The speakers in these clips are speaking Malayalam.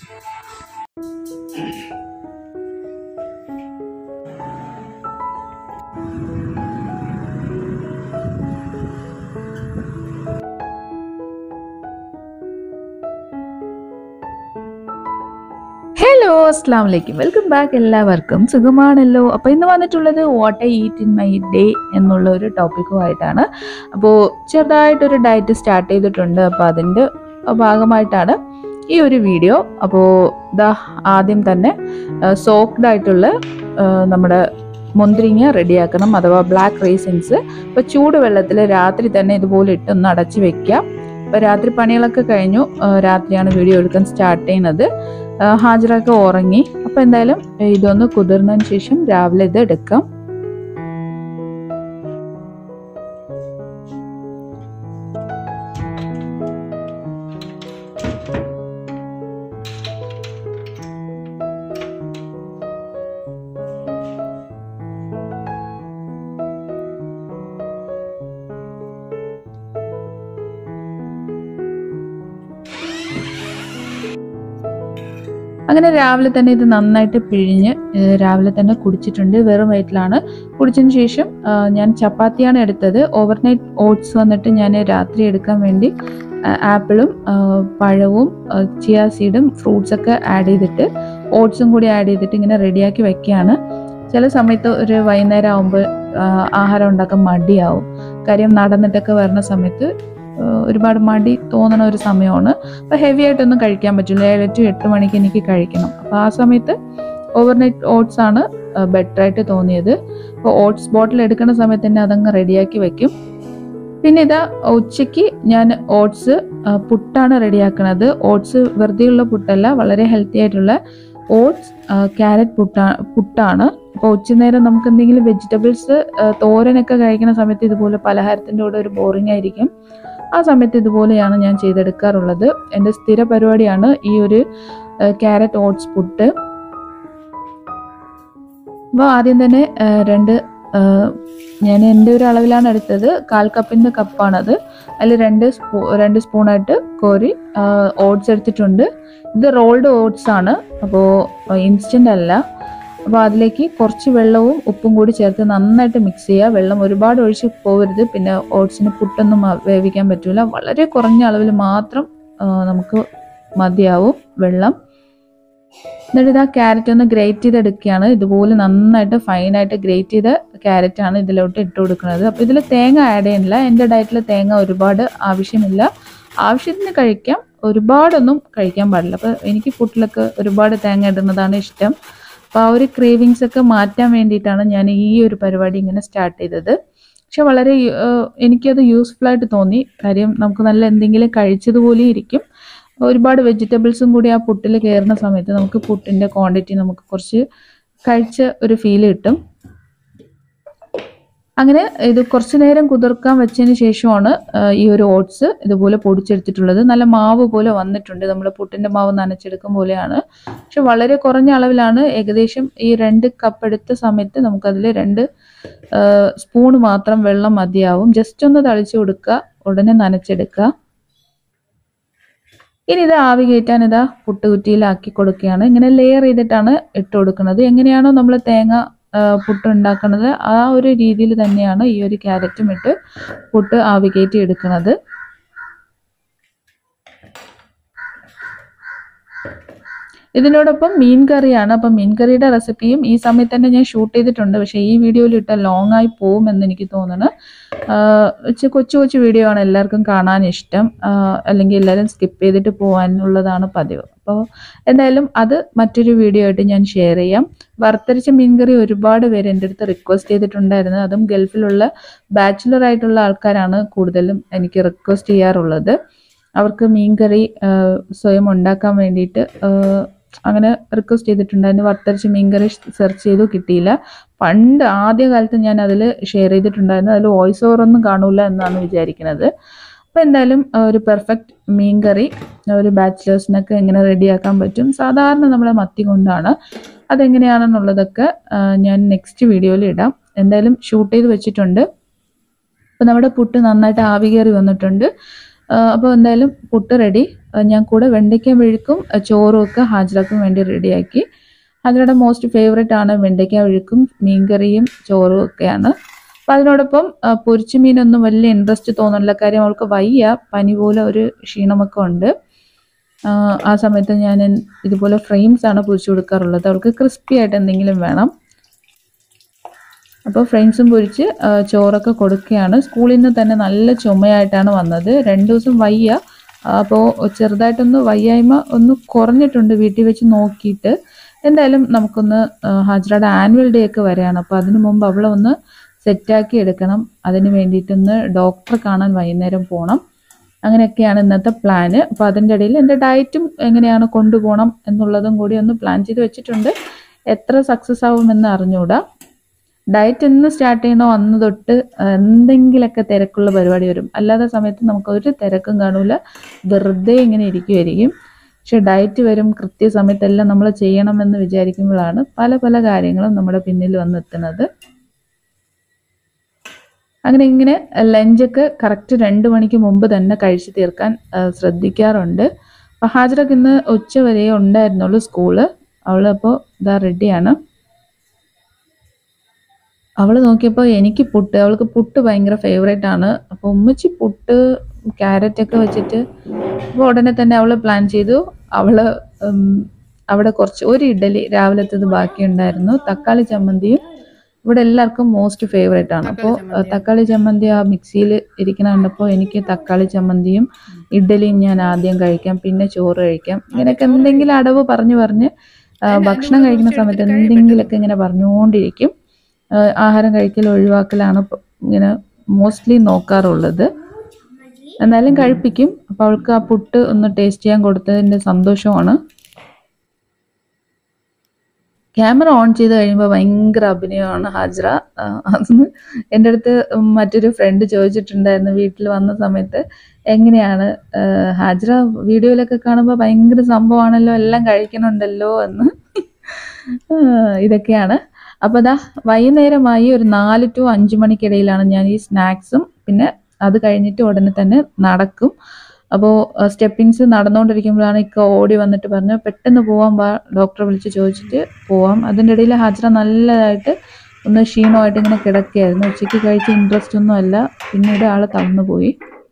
ഹലോ അസ്സാം വലൈക്കും വെൽക്കം ബാക്ക് എല്ലാവർക്കും സുഖമാണല്ലോ അപ്പോൾ ഇന്ന് വന്നിട്ടുള്ളത് what I eat in my day എന്നുള്ള ഒരു ടോപ്പിക്കുമായിട്ടാണ് അപ്പോൾ ചെറുതായിട്ടൊരു ഡയറ്റ് സ്റ്റാർട്ട് ചെയ്തിട്ടുണ്ട് അപ്പോൾ അതിൻ്റെ ഭാഗമായിട്ടാണ് ഈ ഒരു വീഡിയോ അപ്പോൾ ഇതാ ആദ്യം തന്നെ സോക്ഡ് ആയിട്ടുള്ള ആ, നമ്മുടെ മുന്തിരിങ്ങ റെഡിയാക്കണം അഥവാ ബ്ലാക്ക് റേസിൻസ് അപ്പോൾ ചൂടുവെള്ളത്തിൽ രാത്രി തന്നെ ഇതുപോലെ ഇട്ടൊന്ന് അടച്ച് വെക്കാം അപ്പോൾ രാത്രി പണികളൊക്കെ കഴിഞ്ഞു ആ, രാത്രിയാണ് വീഡിയോ എടുക്കാൻ സ്റ്റാർട്ട് ചെയ്യുന്നത് ആ, ഹാജറൊക്കെ ഉറങ്ങി അപ്പൊ എന്തായാലും ഇതൊന്ന് കുതിർന്നതിന് ശേഷം രാവിലെ ഇത് എടുക്കാം അങ്ങനെ രാവിലെ തന്നെ ഇത് നന്നായിട്ട് പിഴിഞ്ഞ് ഏഹ് രാവിലെ തന്നെ കുടിച്ചിട്ടുണ്ട് വെറും വയറ്റിലാണ് കുടിച്ചതിന് ശേഷം ആ, ഞാൻ ചപ്പാത്തിയാണ് എടുത്തത് ഓവർനൈറ്റ് ഓട്സ് വന്നിട്ട് ഞാൻ രാത്രി എടുക്കാൻ വേണ്ടി ആ, ആപ്പിളും ആ, പഴവും ചിയ സീഡും ഫ്രൂട്ട്സ് ഒക്കെ ആഡ് ചെയ്തിട്ട് ഓട്സും കൂടി ആഡ് ചെയ്തിട്ട് ഇങ്ങനെ റെഡിയാക്കി വെക്കുകയാണ് ചില സമയത്ത് ഒരു വൈകുന്നേരം ആകുമ്പോൾ ആഹാരം ഉണ്ടാക്കാൻ മടിയാവും കാര്യം നടന്നിട്ടൊക്കെ വരുന്ന സമയത്ത് ആ, ഒരുപാട് മടി തോന്നണ ഒരു സമയമാണ് അപ്പോൾ ഹെവി ആയിട്ടൊന്നും കഴിക്കാൻ പറ്റില്ല ഏഴ് ടു എട്ട് മണിക്ക് എനിക്ക് കഴിക്കണം അപ്പോൾ ആ സമയത്ത് ഓവർനൈറ്റ് ഓട്സ് ആണ് ബെറ്റർ ആയിട്ട് തോന്നിയത് അപ്പോൾ ഓട്സ് ബോട്ടിൽ എടുക്കുന്ന സമയത്ത് തന്നെ അതങ്ങ് റെഡിയാക്കി വെക്കും പിന്നെ ഇതാ ഉച്ചയ്ക്ക് ഞാൻ ഓട്സ് പുട്ടാണ് റെഡിയാക്കുന്നത് ഓട്സ് വെറുതെയുള്ള പുട്ടല്ല വളരെ ഹെൽത്തി ആയിട്ടുള്ള ഓട്സ് ക്യാരറ്റ് പുട്ടാ പുട്ടാണ് അപ്പോൾ ഉച്ചനേരം നമുക്ക് എന്തെങ്കിലും വെജിറ്റബിൾസ് തോരനൊക്കെ കഴിക്കുന്ന സമയത്ത് ഇതുപോലെ പലഹാരത്തിൻ്റെ കൂടെ ഒരു ബോറിംഗ് ആയിരിക്കും ആ സമയത്ത് ഇതുപോലെയാണ് ഞാൻ ചെയ്തെടുക്കാറുള്ളത് എൻ്റെ സ്ഥിര പരിപാടിയാണ് ഈ ഒരു ക്യാരറ്റ് ഓട്സ് പുട്ട് അപ്പോൾ ആദ്യം തന്നെ ആ, രണ്ട് ആ, ഞാൻ എൻ്റെ ഒരു അളവിലാണ് എടുത്തത് കാൽ കപ്പിൻ്റെ കപ്പാണത് അതിൽ രണ്ട് സ്പൂ രണ്ട് സ്പൂണായിട്ട് കോരി ഓട്സ് എടുത്തിട്ടുണ്ട് ഇത് റോൾഡ് ഓട്സ് ആണ് അപ്പോൾ ഇൻസ്റ്റൻ്റ് അല്ല അപ്പോൾ അതിലേക്ക് കുറച്ച് വെള്ളവും ഉപ്പും കൂടി ചേർത്ത് നന്നായിട്ട് മിക്സ് ചെയ്യുക വെള്ളം ഒരുപാട് ഒഴിച്ച് പോകരുത് പിന്നെ ഓട്സിന് പുട്ടൊന്നും മ- വേവിക്കാൻ പറ്റില്ല വളരെ കുറഞ്ഞ അളവിൽ മാത്രം ആ, നമുക്ക് മതിയാവും വെള്ളം എന്നിട്ട് ഇതാ ക്യാരറ്റ് ഒന്ന് ഗ്രേറ്റ് ചെയ്തെടുക്കുകയാണ് ഇതുപോലെ നന്നായിട്ട് ഫൈനായിട്ട് ഗ്രേറ്റ് ചെയ്ത ക്യാരറ്റ് ആണ് ഇതിലോട്ട് ഇട്ട് കൊടുക്കുന്നത് അപ്പോൾ ഇതിൽ തേങ്ങ ആഡ് ചെയ്യുന്നില്ല എൻ്റെ ഡയറ്റിൽ തേങ്ങ ഒരുപാട് ആവശ്യമില്ല ആവശ്യത്തിന് കഴിക്കാം ഒരുപാടൊന്നും കഴിക്കാൻ പാടില്ല അപ്പോൾ എനിക്ക് ഫുഡിലൊക്കെ ഒരുപാട് തേങ്ങ ഇടുന്നതാണ് ഇഷ്ടം അപ്പോൾ ആ ഒരു ക്രേവിങ്സ് ഒക്കെ മാറ്റാൻ വേണ്ടിയിട്ടാണ് ഞാൻ ഈ ഒരു പരിപാടി ഇങ്ങനെ സ്റ്റാർട്ട് ചെയ്തത് പക്ഷെ വളരെ ഏഹ്, എനിക്കത് യൂസ്ഫുൾ ആയിട്ട് തോന്നി കാര്യം നമുക്ക് നല്ല എന്തെങ്കിലും കഴിച്ചതുപോലെ ഇരിക്കും ഒരുപാട് വെജിറ്റബിൾസും കൂടി ആ പുട്ടിൽ കയറുന്ന സമയത്ത് നമുക്ക് പുട്ടിൻ്റെ ക്വാണ്ടിറ്റി നമുക്ക് കുറച്ച് കഴിച്ച ഒരു ഫീൽ കിട്ടും അങ്ങനെ ഇത് കുറച്ച് നേരം കുതിർക്കാൻ വെച്ചതിന് ശേഷമാണ് ആ, ഈ ഒരു ഓട്സ് ഇതുപോലെ പൊടിച്ചെടുത്തിട്ടുള്ളത് നല്ല മാവ് പോലെ വന്നിട്ടുണ്ട് നമ്മൾ പുട്ടിൻ്റെ മാവ് നനച്ചെടുക്കും പോലെയാണ് പക്ഷെ വളരെ കുറഞ്ഞ അളവിലാണ് ഏകദേശം ഈ രണ്ട് കപ്പ് എടുത്ത സമയത്ത് നമുക്കതിൽ രണ്ട് സ്പൂൺ മാത്രം വെള്ളം മതിയാവും ജസ്റ്റ് ഒന്ന് തളിച്ചു കൊടുക്കുക ഉടനെ നനച്ചെടുക്കുക ഇനി ഇത് ആവി കയറ്റാൻ ഇതാ പുട്ടുകുറ്റിയിലാക്കി കൊടുക്കുകയാണ് ഇങ്ങനെ ലെയർ ചെയ്തിട്ടാണ് ഇട്ട് കൊടുക്കുന്നത് എങ്ങനെയാണോ നമ്മൾ തേങ്ങ ആ, പുട്ട് ഉണ്ടാക്കുന്നത് ആ ഒരു രീതിയിൽ തന്നെയാണ് ഈ ഒരു ക്യാരറ്റും ഇട്ട് പുട്ട് ആവി കയറ്റി എടുക്കുന്നത് ഇതിനോടൊപ്പം മീൻ കറിയാണ് അപ്പം മീൻ കറിയുടെ റെസിപ്പിയും ഈ സമയത്ത് തന്നെ ഞാൻ ഷൂട്ട് ചെയ്തിട്ടുണ്ട് പക്ഷേ ഈ വീഡിയോയിൽ ഇട്ട ലോങ് ആയി പോകുമെന്ന് എനിക്ക് തോന്നുന്നു ആഹ് ഇച്ചിരി കൊച്ചു കൊച്ചു വീഡിയോ ആണ് എല്ലാവർക്കും കാണാൻ ഇഷ്ടം ആഹ് അല്ലെങ്കിൽ എല്ലാവരും സ്കിപ്പ് ചെയ്തിട്ട് പോകാനുള്ളതാണ് പതിവ് അപ്പോൾ എന്തായാലും അത് മറ്റൊരു വീഡിയോ ആയിട്ട് ഞാൻ ഷെയർ ചെയ്യാം വറുത്തരച്ച മീൻകറി ഒരുപാട് പേര് എൻ്റെ അടുത്ത് റിക്വസ്റ്റ് ചെയ്തിട്ടുണ്ടായിരുന്നു അതും ഗൾഫിലുള്ള ബാച്ചിലർ ആയിട്ടുള്ള ആൾക്കാരാണ് കൂടുതലും എനിക്ക് റിക്വസ്റ്റ് ചെയ്യാറുള്ളത് അവർക്ക് മീൻകറി ആഹ് സ്വയം ഉണ്ടാക്കാൻ വേണ്ടിയിട്ട് ആഹ് അങ്ങനെ റിക്വസ്റ്റ് ചെയ്തിട്ടുണ്ടായിരുന്നു വറുത്തരച്ച മീൻകറി സെർച്ച് ചെയ്തു കിട്ടിയില്ല പണ്ട് ആദ്യ കാലത്ത് ഞാൻ അതിൽ ഷെയർ ചെയ്തിട്ടുണ്ടായിരുന്നു അതിൽ വോയിസ് ഓവർ ഒന്നും കാണൂല എന്നാണ് വിചാരിക്കുന്നത് അപ്പോൾ എന്തായാലും ആ, ഒരു പെർഫെക്റ്റ് മീൻ കറി ഒരു ബാച്ചിലേഴ്സിനൊക്കെ എങ്ങനെ റെഡിയാക്കാൻ പറ്റും സാധാരണ നമ്മളെ മത്തി കൊണ്ടാണ് അതെങ്ങനെയാണെന്നുള്ളതൊക്കെ ആ, ഞാൻ നെക്സ്റ്റ് വീഡിയോയിൽ ഇടാം എന്തായാലും ഷൂട്ട് ചെയ്ത് വെച്ചിട്ടുണ്ട് അപ്പോൾ നമ്മുടെ പുട്ട് നന്നായിട്ട് ആവി കയറി വന്നിട്ടുണ്ട് അപ്പോൾ എന്തായാലും പുട്ട് റെഡി ഞാൻ കൂടെ വെണ്ടയ്ക്ക മെഴുക്കും ആ, ചോറും ഒക്കെ ഹാജരാക്കും വേണ്ടി റെഡിയാക്കി ഹാജറയുടെ മോസ്റ്റ് ഫേവറേറ്റ് ആണ് വെണ്ടയ്ക്ക മെഴുക്കും മീൻകറിയും ചോറും ഒക്കെയാണ് അപ്പം അതിനോടൊപ്പം ആ, പൊരിച്ച മീനൊന്നും വലിയ ഇൻട്രസ്റ്റ് തോന്നുന്നില്ല കാര്യം അവൾക്ക് വയ്യ പനി പോലെ ഒരു ക്ഷീണമൊക്കെ ഉണ്ട് ആ, ആ സമയത്ത് ഞാൻ ഇതുപോലെ ഫ്രെയിംസ് ആണ് പൊരിച്ചു കൊടുക്കാറുള്ളത് അവൾക്ക് ക്രിസ്പി ആയിട്ട് എന്തെങ്കിലും വേണം അപ്പോൾ ഫ്രെയിംസും പൊരിച്ച് ആ, ചോറൊക്കെ കൊടുക്കുകയാണ് സ്കൂളിൽ നിന്ന് തന്നെ നല്ല ചുമയായിട്ടാണ് വന്നത് രണ്ട് ദിവസം വയ്യ അപ്പോൾ ചെറുതായിട്ടൊന്ന് വയ്യായ്മ ഒന്ന് കുറഞ്ഞിട്ടുണ്ട് വീട്ടിൽ വെച്ച് നോക്കിയിട്ട് എന്തായാലും നമുക്കൊന്ന് ആ, ഹാജറയുടെ ആനുവൽ ഡേ ഒക്കെ വരെയാണ് അപ്പോൾ അതിനു മുമ്പ് അവളെ ഒന്ന് സെറ്റാക്കി എടുക്കണം അതിന് വേണ്ടിയിട്ടൊന്ന് ഡോക്ടറെ കാണാൻ വൈകുന്നേരം പോകണം അങ്ങനെയൊക്കെയാണ് ഇന്നത്തെ പ്ലാന് അപ്പോൾ അതിൻ്റെ ഇടയിൽ എൻ്റെ ഡയറ്റും എങ്ങനെയാണ് കൊണ്ടുപോകണം എന്നുള്ളതും കൂടി ഒന്ന് പ്ലാൻ ചെയ്ത് വെച്ചിട്ടുണ്ട് എത്ര സക്സസ് ആവുമെന്ന് അറിഞ്ഞുകൂടാ ഡയറ്റ് എന്ന് സ്റ്റാർട്ട് ചെയ്യണോ അന്ന് തൊട്ട് എന്തെങ്കിലുമൊക്കെ തിരക്കുള്ള പരിപാടി വരും അല്ലാത്ത സമയത്ത് നമുക്ക് ഒരു തിരക്കും കാണൂല വെറുതെ ഇങ്ങനെ ഇരിക്കുമായിരിക്കും പക്ഷെ ഡയറ്റ് വരും കൃത്യസമയത്തെല്ലാം നമ്മൾ ചെയ്യണമെന്ന് വിചാരിക്കുമ്പോഴാണ് പല പല കാര്യങ്ങളും നമ്മുടെ പിന്നിൽ വന്നെത്തുന്നത് അങ്ങനെ ഇങ്ങനെ ലഞ്ചൊക്കെ കറക്റ്റ് രണ്ട് മണിക്ക് മുമ്പ് തന്നെ കഴിച്ചു തീർക്കാൻ ആ, ശ്രദ്ധിക്കാറുണ്ട് അപ്പോൾ ഹാജറൊക്കെ ഇന്ന് ഉച്ച വരെ ഉണ്ടായിരുന്നുള്ളൂ സ്കൂള് അവൾ അപ്പോൾ ഇതാ റെഡിയാണ് അവൾ നോക്കിയപ്പോൾ എനിക്ക് പുട്ട് അവൾക്ക് പുട്ട് ഭയങ്കര ഫേവറേറ്റ് ആണ് അപ്പോൾ ഉമ്മച്ചി പുട്ട് ക്യാരറ്റ് ഒക്കെ വെച്ചിട്ട് അപ്പോൾ ഉടനെ തന്നെ അവൾ പ്ലാൻ ചെയ്തു അവൾ അവിടെ കുറച്ച് ഒരു ഇഡലി രാവിലത്തേത് ബാക്കിയുണ്ടായിരുന്നു തക്കാളി ചമ്മന്തിയും ഇവിടെ എല്ലാവർക്കും മോസ്റ്റ് ഫേവറേറ്റ് ആണ് അപ്പോൾ തക്കാളി ചമ്മന്തി ആ മിക്സിയിൽ ഇരിക്കുന്ന കണ്ടപ്പോൾ എനിക്ക് തക്കാളി ചമ്മന്തിയും ഇഡ്ഡലിയും ഞാൻ ആദ്യം കഴിക്കാം പിന്നെ ചോറ് കഴിക്കാം ഇങ്ങനെയൊക്കെ എന്തെങ്കിലും അടവ് പറഞ്ഞു പറഞ്ഞ് ആ, ഭക്ഷണം കഴിക്കുന്ന സമയത്ത് എന്തെങ്കിലുമൊക്കെ ഇങ്ങനെ പറഞ്ഞുകൊണ്ടിരിക്കും ആ, ആഹാരം കഴിക്കൽ ഒഴിവാക്കലാണ് ഇപ്പൊ ഇങ്ങനെ മോസ്റ്റ്ലി നോക്കാറുള്ളത് എന്നാലും കഴിപ്പിക്കും അപ്പോൾ അവൾക്ക് ആ പുട്ട് ഒന്ന് ടേസ്റ്റ് ചെയ്യാൻ കൊടുത്തതിൻ്റെ സന്തോഷമാണ് ക്യാമറ ഓൺ ചെയ്ത് കഴിയുമ്പോൾ ഭയങ്കര അഭിനയമാണ് ഹാജറ ആ, അന്ന് എൻ്റെ അടുത്ത് മറ്റൊരു ഫ്രണ്ട് ചോദിച്ചിട്ടുണ്ടായിരുന്നു വീട്ടിൽ വന്ന സമയത്ത് എങ്ങനെയാണ് ആ, ഹാജറ വീഡിയോയിലൊക്കെ കാണുമ്പോൾ ഭയങ്കര സംഭവമാണല്ലോ എല്ലാം കഴിക്കണുണ്ടല്ലോ എന്ന് ആ, ഇതൊക്കെയാണ് അപ്പോൾ അതാ വൈകുന്നേരമായി ഒരു നാല് ടു അഞ്ച് മണിക്കിടയിലാണ് ഞാൻ ഈ സ്നാക്സും പിന്നെ അത് കഴിഞ്ഞിട്ട് ഉടനെ തന്നെ നടക്കും അപ്പോൾ സ്റ്റെപ്പിങ്സ് നടന്നുകൊണ്ടിരിക്കുമ്പോഴാണ് ഇക്ക ഓടി വന്നിട്ട് പറഞ്ഞു പെട്ടെന്ന് പോവാൻ വാ ഡോക്ടറെ വിളിച്ച് ചോദിച്ചിട്ട് പോവാം അതിൻ്റെ ഇടയിൽ ഹാജറ നല്ലതായിട്ട് ഒന്ന് ക്ഷീണമായിട്ട് ഇങ്ങനെ കിടക്കുകയായിരുന്നു ഉച്ചയ്ക്ക് കഴിച്ച ഇൻട്രസ്റ്റ് ഒന്നും അല്ല പിന്നീട് ആൾ തളർന്നു പോയി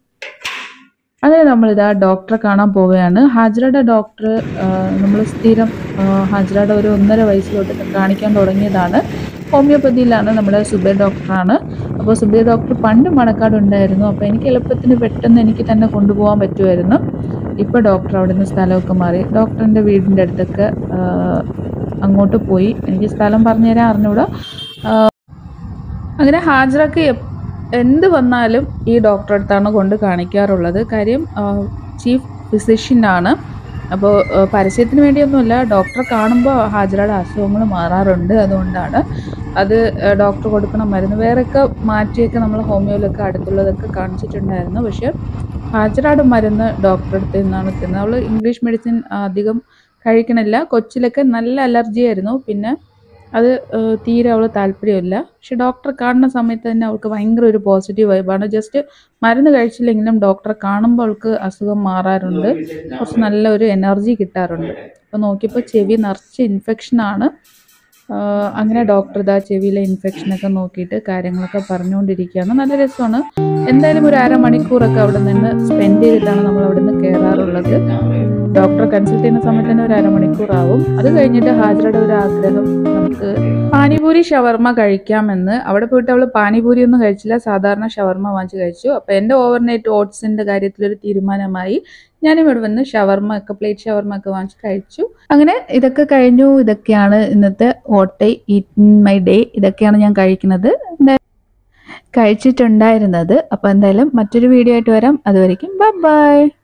അങ്ങനെ നമ്മളിതാ ഡോക്ടറെ കാണാൻ പോവുകയാണ് ഹാജറയുടെ ഡോക്ടർ നമ്മൾ സ്ഥിരം ആ, ഹാജറയുടെ ഒരു ഒന്നര വയസ്സിലോട്ട് കാണിക്കാൻ തുടങ്ങിയതാണ് ഹോമിയോപ്പതിയിലാണ് നമ്മുടെ സുബൈർ ഡോക്ടറാണ് അപ്പോൾ സുബൈർ ഡോക്ടർ പണ്ട് മണക്കാട് ഉണ്ടായിരുന്നു അപ്പോൾ എനിക്ക് എളുപ്പത്തിന് പെട്ടെന്ന് എനിക്ക് തന്നെ കൊണ്ടുപോകാൻ പറ്റുമായിരുന്നു ഇപ്പോൾ ഡോക്ടർ അവിടെ നിന്ന് സ്ഥലമൊക്കെ മാറി ഡോക്ടറിൻ്റെ വീടിൻ്റെ അടുത്തൊക്കെ ആ, അങ്ങോട്ട് പോയി എനിക്ക് സ്ഥലം പറഞ്ഞുതരാൻ അറിഞ്ഞൂടാ ആ, അങ്ങനെ ഹാജറക്ക് എപ്- എന്ത് വന്നാലും ഈ ഡോക്ടറെ അടുത്താണ് കൊണ്ട് കാണിക്കാറുള്ളത് കാര്യം ചീഫ് ഫിസിഷ്യനാണ് അപ്പോൾ പരസ്യത്തിന് വേണ്ടിയൊന്നുമല്ല ഡോക്ടറെ കാണുമ്പോൾ ഹാജറയുടെ അസുഖങ്ങൾ മാറാറുണ്ട് അതുകൊണ്ടാണ് അത് ഡോക്ടർ കൊടുക്കുന്ന മരുന്ന് വേറെയൊക്കെ മാറ്റിയൊക്കെ നമ്മൾ ഹോമിയോയിലൊക്കെ അടുത്തുള്ളതൊക്കെ കാണിച്ചിട്ടുണ്ടായിരുന്നു പക്ഷേ ഹാജറയുടെ മരുന്ന് ഡോക്ടറെ അടുത്ത് നിന്നാണ് എത്തുന്നത് അവൾ ഇംഗ്ലീഷ് മെഡിസിൻ അധികം കഴിക്കണില്ല കൊച്ചിലൊക്കെ നല്ല അലർജി ആയിരുന്നു പിന്നെ അത് ഏഹ്, തീരെ അവൾ താല്പര്യമില്ല പക്ഷെ ഡോക്ടറെ കാണുന്ന സമയത്ത് തന്നെ അവൾക്ക് ഭയങ്കര ഒരു പോസിറ്റീവ് വൈബാണ് ജസ്റ്റ് മരുന്ന് കഴിച്ചില്ലെങ്കിലും ഡോക്ടറെ കാണുമ്പോൾ അവൾക്ക് അസുഖം മാറാറുണ്ട് കുറച്ച് നല്ല ഒരു എനർജി കിട്ടാറുണ്ട് അപ്പോൾ നോക്കിയപ്പോൾ ചെവി നിറച്ച് ഇൻഫെക്ഷനാണ് അങ്ങനെ ഡോക്ടർ ഇതാ ചെവിയിലെ ഇൻഫെക്ഷനൊക്കെ നോക്കിയിട്ട് കാര്യങ്ങളൊക്കെ പറഞ്ഞുകൊണ്ടിരിക്കുകയാണ് നല്ല രസമാണ് എന്തായാലും ഒരു അരമണിക്കൂറൊക്കെ അവിടെ നിന്ന് സ്പെൻഡ് ചെയ്തിട്ടാണ് നമ്മൾ അവിടെ നിന്ന് കയറാറുള്ളത് ഡോക്ടറെ കൺസൾട്ട് ചെയ്യുന്ന സമയത്ത് തന്നെ ഒരു അരമണിക്കൂറാവും അത് കഴിഞ്ഞിട്ട് ഹാജറയുടെ ഒരു ആഗ്രഹം നമുക്ക് പാനിപൂരി ഷവർമ്മ കഴിക്കാമെന്ന് അവിടെ പോയിട്ട് അവൾ പാനിപൂരി ഒന്നും കഴിച്ചില്ല സാധാരണ ഷവർമ്മ വാങ്ങിച്ച് കഴിച്ചു അപ്പോൾ എൻ്റെ ഓവർനൈറ്റ് ഓട്സിൻ്റെ കാര്യത്തിലൊരു തീരുമാനമായി ഞാനും ഇവിടെ വന്ന് ഷവർമ്മ ഒക്കെ പ്ലേറ്റ് ഷവർമ്മ ഒക്കെ വാങ്ങിച്ച് കഴിച്ചു അങ്ങനെ ഇതൊക്കെ കഴിഞ്ഞു ഇതൊക്കെയാണ് ഇന്നത്തെ ഓട്ടെ ഈറ്റ് മൈ ഡേ ഇതൊക്കെയാണ് ഞാൻ കഴിക്കുന്നത് എന്താ- കഴിച്ചിട്ടുണ്ടായിരുന്നത് അപ്പോൾ എന്തായാലും മറ്റൊരു വീഡിയോ ആയിട്ട് വരാം അതുവരെയ്ക്കും ബൈ ബൈ